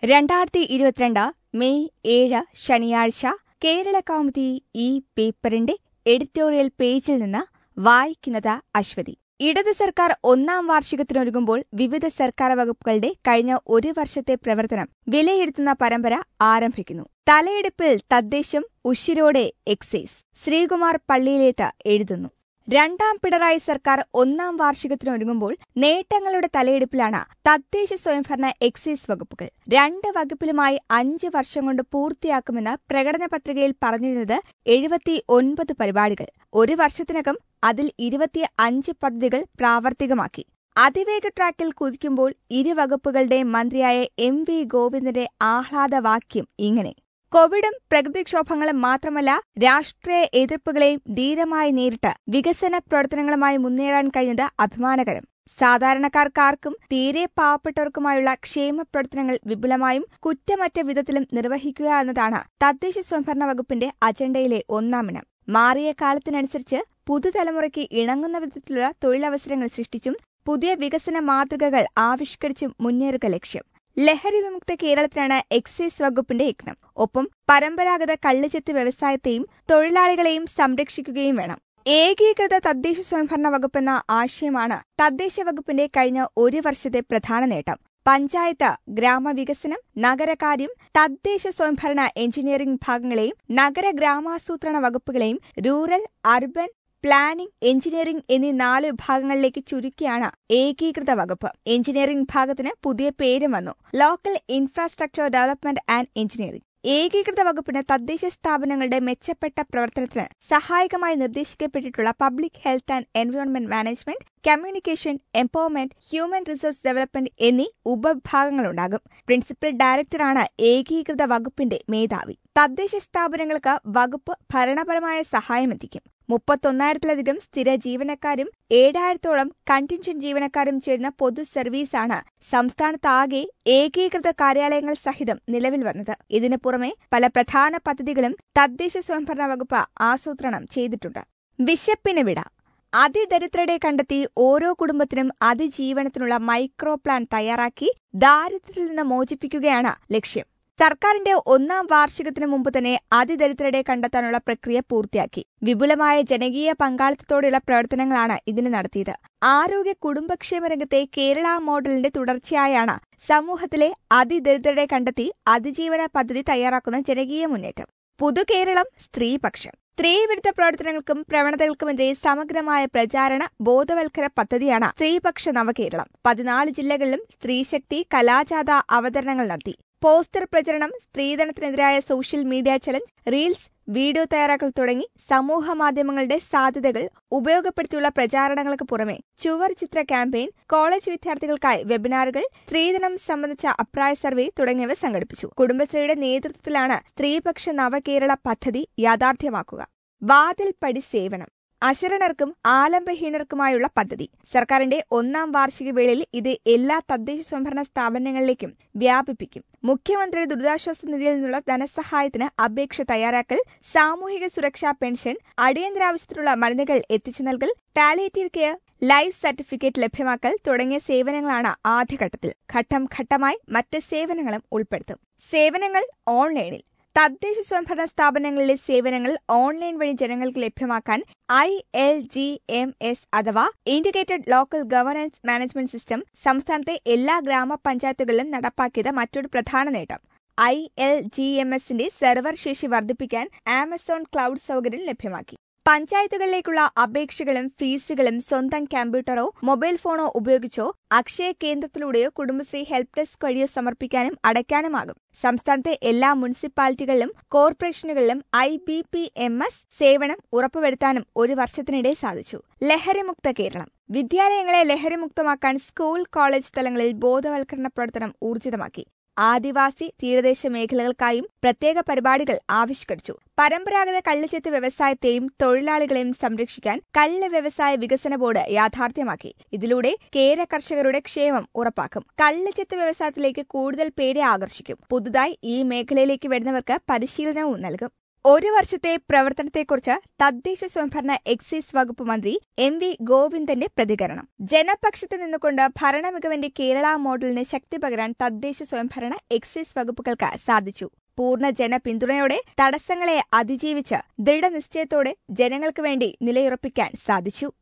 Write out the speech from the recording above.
രണ്ടായിരത്തി ഇരുപത്തിരണ്ട് മെയ് ഏഴ് ശനിയാഴ്ച കേരള കൗമുദി ഈ പേപ്പറിന്റെ എഡിറ്റോറിയൽ പേജിൽ നിന്ന് വായിക്കുന്നത് അശ്വതി ഇടത് സർക്കാർ ഒന്നാം വാർഷികത്തിനൊരുങ്ങുമ്പോൾ വിവിധ സർക്കാർ വകുപ്പുകളുടെ കഴിഞ്ഞ ഒരു വർഷത്തെ പ്രവർത്തനം വിലയിരുത്തുന്ന പരമ്പര ആരംഭിക്കുന്നു തലയെടുപ്പിൽ തദ്ദേശം ഉശിരോടെ എക്സൈസ് ശ്രീകുമാർ പള്ളിയിലേത്ത് എഴുതുന്നു രണ്ടാം പിണറായി സർക്കാർ ഒന്നാം വാർഷികത്തിനൊരുങ്ങുമ്പോൾ നേട്ടങ്ങളുടെ തലയെടുപ്പിലാണ് തദ്ദേശ സ്വയംഭരണ എക്സൈസ് വകുപ്പുകൾ രണ്ട് വകുപ്പിലുമായി അഞ്ച് വർഷം കൊണ്ട് പൂർത്തിയാക്കുമെന്ന് പ്രകടന പത്രികയിൽ പറഞ്ഞിരുന്നത് എഴുപത്തി ഒൻപത് പരിപാടികൾ ഒരു വർഷത്തിനകം അതിൽ ഇരുപത്തി അഞ്ച് പദ്ധതികൾ പ്രാവർത്തികമാക്കി അതിവേഗ ട്രാക്കിൽ കുതിക്കുമ്പോൾ ഇരു വകുപ്പുകളുടെ മന്ത്രിയായ എം വി ഗോവിന്ദന്റെ ആഹ്ലാദവാക്യം ഇങ്ങനെ കോവിഡും പ്രകൃതിക്ഷോഭങ്ങളും മാത്രമല്ല രാഷ്ട്രീയ എതിർപ്പുകളെയും ധീരമായി നേരിട്ട് വികസന പ്രവർത്തനങ്ങളുമായി മുന്നേറാൻ കഴിഞ്ഞത് അഭിമാനകരം സാധാരണക്കാർക്കാർക്കും തീരെ പാവപ്പെട്ടവർക്കുമായുള്ള ക്ഷേമ പ്രവർത്തനങ്ങൾ വിപുലമായും കുറ്റമറ്റ വിധത്തിലും നിർവഹിക്കുക എന്നതാണ് തദ്ദേശ സ്വയംഭരണ വകുപ്പിന്റെ അജണ്ടയിലെ ഒന്നാമിനം മാറിയ കാലത്തിനനുസരിച്ച് പുതുതലമുറയ്ക്ക് ഇണങ്ങുന്ന വിധത്തിലുള്ള തൊഴിലവസരങ്ങൾ സൃഷ്ടിച്ചും പുതിയ വികസന മാതൃകകൾ ആവിഷ്കരിച്ചും മുന്നേറുക ലക്ഷ്യം ലഹരി വിമുക്ത കേരളത്തിനാണ് എക്സൈസ് വകുപ്പിന്റെ യജ്ഞം ഒപ്പം പരമ്പരാഗത കള്ളുചെത്ത് വ്യവസായത്തെയും തൊഴിലാളികളെയും സംരക്ഷിക്കുകയും വേണം ഏകീകൃത തദ്ദേശ സ്വയംഭരണ വകുപ്പെന്ന ആശയമാണ് തദ്ദേശ വകുപ്പിന്റെ കഴിഞ്ഞ ഒരു വർഷത്തെ പ്രധാന നേട്ടം പഞ്ചായത്ത് ഗ്രാമവികസനം നഗരകാര്യം തദ്ദേശ സ്വയംഭരണ എഞ്ചിനീയറിംഗ് വിഭാഗങ്ങളെയും നഗര ഗ്രാമാസൂത്രണ വകുപ്പുകളെയും റൂറൽ അർബൻ പ്ലാനിംഗ് എഞ്ചിനീയറിംഗ് എന്നീ നാല് വിഭാഗങ്ങളിലേക്ക് ചുരുക്കിയാണ് ഏകീകൃത വകുപ്പ് എഞ്ചിനീയറിംഗ് വിഭാഗത്തിന് പുതിയ പേരും വന്നു local infrastructure development and engineering ഏകീകൃത വകുപ്പിന് തദ്ദേശ സ്ഥാപനങ്ങളുടെ മെച്ചപ്പെട്ട പ്രവർത്തനത്തിന് സഹായകമായി നിർദ്ദേശിക്കപ്പെട്ടിട്ടുള്ള public health and environment management communication empowerment human resource development എന്നീ ഉപവിഭാഗങ്ങളുണ്ടാകും പ്രിൻസിപ്പൽ ഡയറക്ടറാണ് ഏകീകൃത വകുപ്പിന്റെ മേധാവി തദ്ദേശ സ്ഥാപനങ്ങൾക്ക് വകുപ്പ് ഭരണപരമായ സഹായമെത്തിക്കും മുപ്പത്തൊന്നായിരത്തിലധികം സ്ഥിര ജീവനക്കാരും ഏഴായിരത്തോളം കണ്ടിൻജന്റ് ജീവനക്കാരും ചേരുന്ന പൊതു സർവീസാണ് സംസ്ഥാനത്താകെ ഏകീകൃത കാര്യാലയങ്ങൾ സഹിതം നിലവിൽ വന്നത് ഇതിനു പുറമെ പല പ്രധാന പദ്ധതികളും തദ്ദേശ സ്വയംഭരണ വകുപ്പ് ആസൂത്രണം ചെയ്തിട്ടുണ്ട് വിശപ്പിന് വിട അതിദരിദ്രരെ കണ്ടെത്തി ഓരോ കുടുംബത്തിനും അതിജീവനത്തിനുള്ള മൈക്രോ പ്ലാൻ തയ്യാറാക്കി ദാരിദ്ര്യത്തിൽ നിന്ന് മോചിപ്പിക്കുകയാണ് ലക്ഷ്യം സർക്കാരിന്റെ ഒന്നാം വാർഷികത്തിന് മുമ്പ് തന്നെ അതിദരിദ്രരെ കണ്ടെത്താനുള്ള പ്രക്രിയ പൂർത്തിയാക്കി വിപുലമായ ജനകീയ പങ്കാളിത്തത്തോടെയുള്ള പ്രവർത്തനങ്ങളാണ് ഇതിന് നടത്തിയത് ആരോഗ്യ കുടുംബക്ഷേമ രംഗത്തെ കേരള മോഡലിന്റെ തുടർച്ചയായാണ് സമൂഹത്തിലെ അതിദരിദ്രരെ കണ്ടെത്തി അതിജീവന പദ്ധതി തയ്യാറാക്കുന്ന ജനകീയ മുന്നേറ്റം പുതുകേരളം സ്ത്രീപക്ഷം സ്ത്രീവിരുദ്ധ പ്രവർത്തനങ്ങൾക്കും പ്രവണതകൾക്കുമെതിരെ സമഗ്രമായ പ്രചാരണ ബോധവൽക്കര പദ്ധതിയാണ് സ്ത്രീപക്ഷ നവകേരളം പതിനാല് ജില്ലകളിലും സ്ത്രീശക്തി കലാജാഥ അവതരണങ്ങൾ നടത്തി പോസ്റ്റർ പ്രചരണം സ്ത്രീധനത്തിനെതിരായ social media challenge reels video തയ്യാറാക്കൽ തുടങ്ങി സമൂഹ മാധ്യമങ്ങളുടെ സാധ്യതകൾ ഉപയോഗപ്പെടുത്തിയുള്ള പ്രചാരണങ്ങൾക്ക് പുറമെ ചുവർ ചിത്ര ക്യാമ്പയിൻ കോളേജ് വിദ്യാർത്ഥികൾക്കായി വെബിനാറുകൾ സ്ത്രീധനം സംബന്ധിച്ച അഭിപ്രായ സർവേ തുടങ്ങിയവ സംഘടിപ്പിച്ചു കുടുംബശ്രീയുടെ നേതൃത്വത്തിലാണ് സ്ത്രീപക്ഷ നവകേരള പദ്ധതി യാഥാർത്ഥ്യമാക്കുക വാതിൽപ്പടി സേവനം അശരണർക്കും ആലംബഹീനർക്കുമായുള്ള പദ്ധതി സർക്കാരിന്റെ ഒന്നാം വാർഷിക വേളയിൽ ഇത് എല്ലാ തദ്ദേശ സ്വയംഭരണ സ്ഥാപനങ്ങളിലേക്കും വ്യാപിപ്പിക്കും മുഖ്യമന്ത്രിയുടെ ദുരിതാശ്വാസ നിധിയിൽ നിന്നുള്ള ധനസഹായത്തിന് അപേക്ഷ തയ്യാറാക്കൽ സാമൂഹിക സുരക്ഷാ പെൻഷൻ അടിയന്തരാവശ്യത്തിനുള്ള മരുന്നുകൾ എത്തിച്ചു നൽകൽ പാലിയേറ്റീവ് കെയർ ലൈഫ് സർട്ടിഫിക്കറ്റ് ലഭ്യമാക്കൽ തുടങ്ങിയ സേവനങ്ങളാണ് ആദ്യഘട്ടത്തിൽ ഘട്ടം ഘട്ടമായി മറ്റ് സേവനങ്ങളും ഉൾപ്പെടുത്തും സേവനങ്ങൾ ഓൺലൈനിൽ തദ്ദേശ സ്വയംഭരണ സ്ഥാപനങ്ങളിലെ സേവനങ്ങൾ ഓൺലൈൻ വഴി ജനങ്ങൾക്ക് ലഭ്യമാക്കാൻ I L G M S അഥവാ integrated local governance management system സംസ്ഥാനത്തെ എല്ലാ ഗ്രാമപഞ്ചായത്തുകളിലും നടപ്പാക്കിയത് മറ്റൊരു പ്രധാന നേട്ടം ഐ എൽ ജി എം എസിന്റെ സെർവർ ശേഷി വർദ്ധിപ്പിക്കാൻ ആമസോൺ ക്ലൗഡ് സൗകര്യം ലഭ്യമാക്കി പഞ്ചായത്തുകളിലേക്കുള്ള അപേക്ഷകളും ഫീസുകളും സ്വന്തം കമ്പ്യൂട്ടറോ മൊബൈൽ ഫോണോ ഉപയോഗിച്ചോ അക്ഷയ കേന്ദ്രത്തിലൂടെയോ കുടുംബശ്രീ ഹെൽപ്പ് ഡെസ്ക് വഴിയോ സമർപ്പിക്കാനും അടയ്ക്കാനുമാകും സംസ്ഥാനത്തെ എല്ലാ മുനിസിപ്പാലിറ്റികളിലും കോർപ്പറേഷനുകളിലും I B P M S സേവനം ഉറപ്പുവരുത്താനും ഒരു വർഷത്തിനിടെ സാധിച്ചു ലഹരിമുക്ത കേരളം വിദ്യാലയങ്ങളെ ലഹരിമുക്തമാക്കാൻ സ്കൂൾ കോളേജ് തലങ്ങളിൽ ബോധവൽക്കരണ പ്രവർത്തനം ഊർജിതമാക്കി ആദിവാസി തീരദേശ മേഖലകൾക്കായും പ്രത്യേക പരിപാടികൾ ആവിഷ്കരിച്ചു പരമ്പരാഗത കള്ളുചെത്ത് വ്യവസായത്തെയും തൊഴിലാളികളെയും സംരക്ഷിക്കാൻ കള്ള് വ്യവസായ വികസന ബോർഡ് യാഥാർത്ഥ്യമാക്കി ഇതിലൂടെ കേര കർഷകരുടെ ക്ഷേമം ഉറപ്പാക്കും കള്ളുചെത്ത് വ്യവസായത്തിലേക്ക് കൂടുതൽ പേരെ ആകർഷിക്കും പുതുതായി ഈ മേഖലയിലേക്ക് വരുന്നവർക്ക് പരിശീലനവും നൽകും ഒരു വർഷത്തെ പ്രവർത്തനത്തെക്കുറിച്ച് തദ്ദേശ സ്വയംഭരണ എക്സൈസ് വകുപ്പ് മന്ത്രി എം വി ഗോവിന്ദന്റെ പ്രതികരണം ജനപക്ഷത്ത് നിന്നുകൊണ്ട് ഭരണമികവിന്റെ കേരള മോഡലിന് ശക്തി പകരാൻ തദ്ദേശ സ്വയംഭരണ എക്സൈസ് വകുപ്പുകൾക്ക് സാധിച്ചു പൂർണ്ണ ജനപിന്തുണയോടെ തടസ്സങ്ങളെ അതിജീവിച്ച് ദൃഢനിശ്ചയത്തോടെ ജനങ്ങൾക്ക് വേണ്ടി നിലയുറപ്പിക്കാൻ സാധിച്ചു